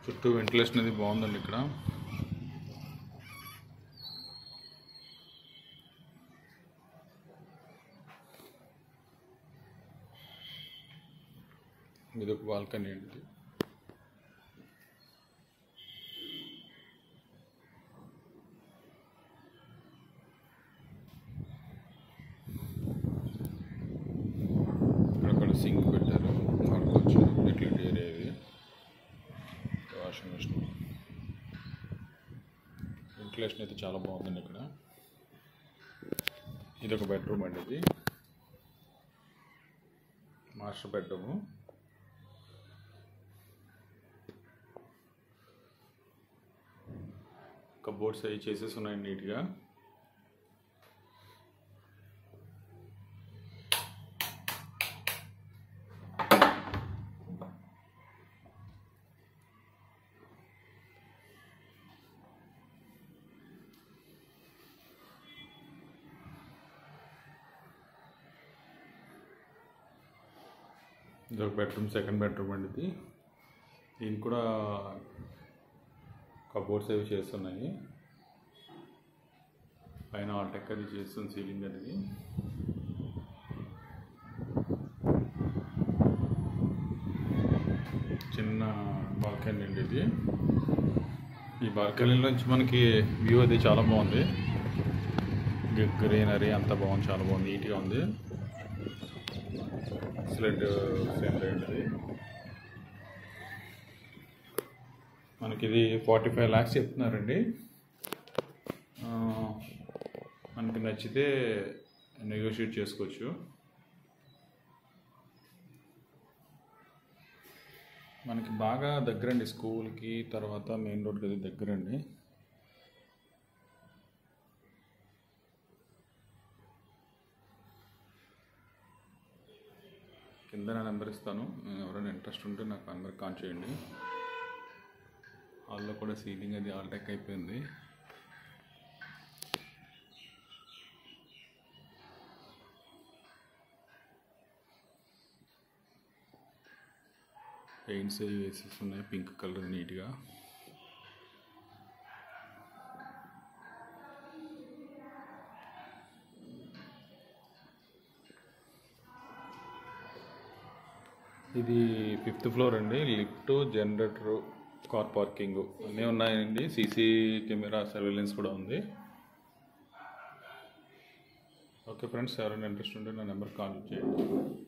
చుట్టూ వెంటిలేషన్ అది బాగుందండి ఇక్కడ ఇది ఒక బాల్కనీ అండి ఇక్కడ అక్కడ సింక్ పెట్టారు వాడుకోవచ్చు యూటిలిటీ ఏరియా ఇది వాషింగ్ మిషన్ వెంటిలేషన్ అయితే చాలా బాగుందండి ఇక్కడ ఇది ఒక బెడ్రూమ్ అండి ఇది మాస్టర్ బెడ్రూమ్ కబోర్డ్స్ అవి చేసేసి ఉన్నాయి నీట్గా ఇది ఒక బెడ్రూమ్ సెకండ్ బెడ్రూమ్ అండి ఇది దీనికి కూడా కబోర్డ్స్ అవి చేస్తున్నాయి పైన ఆల్టెక్ అది చేస్తుంది సీలింగ్ అనేది చిన్న బాల్కనీ అండి ఇది ఈ బాల్కనీ నుంచి మనకి వ్యూ అది చాలా బాగుంది గ్రీనరీ అంతా బాగుంది చాలా బాగుంది నీట్గా ఉంది ఎక్సలెంట్ సీనరీ అండి మనకి ఇది ఫార్టీ ఫైవ్ ల్యాక్స్ చెప్తున్నారండి ఆ, మనకి నచ్చితే నెగోషియేట్ చేసుకోవచ్చు మనకి బాగా దగ్గరండి స్కూల్కి తర్వాత మెయిన్ రోడ్కి అది దగ్గరండి కింద నా నెంబర్ ఇస్తాను ఎవరైనా ఇంట్రెస్ట్ ఉంటే నాకు నెంబర్ కాల్ చేయండి హాల్లో కూడా సీలింగ్ అది ఆల్టెక్ అయిపోయింది పెయింట్స్ అవి వేసేసి ఉన్నాయి పింక్ కలర్ నీట్గా ఇది ఫిఫ్త్ ఫ్లోర్ అండి లిఫ్ట్ జనరేటర్ కార్ పార్కింగ్ అన్నీ ఉన్నాయండి సీసీ కెమెరా సర్వేలెన్స్ కూడా ఉంది ఓకే ఫ్రెండ్స్ ఎవరైనా ఇంట్రెస్ట్ ఉంటే నా నెంబర్ కాల్ చేయండి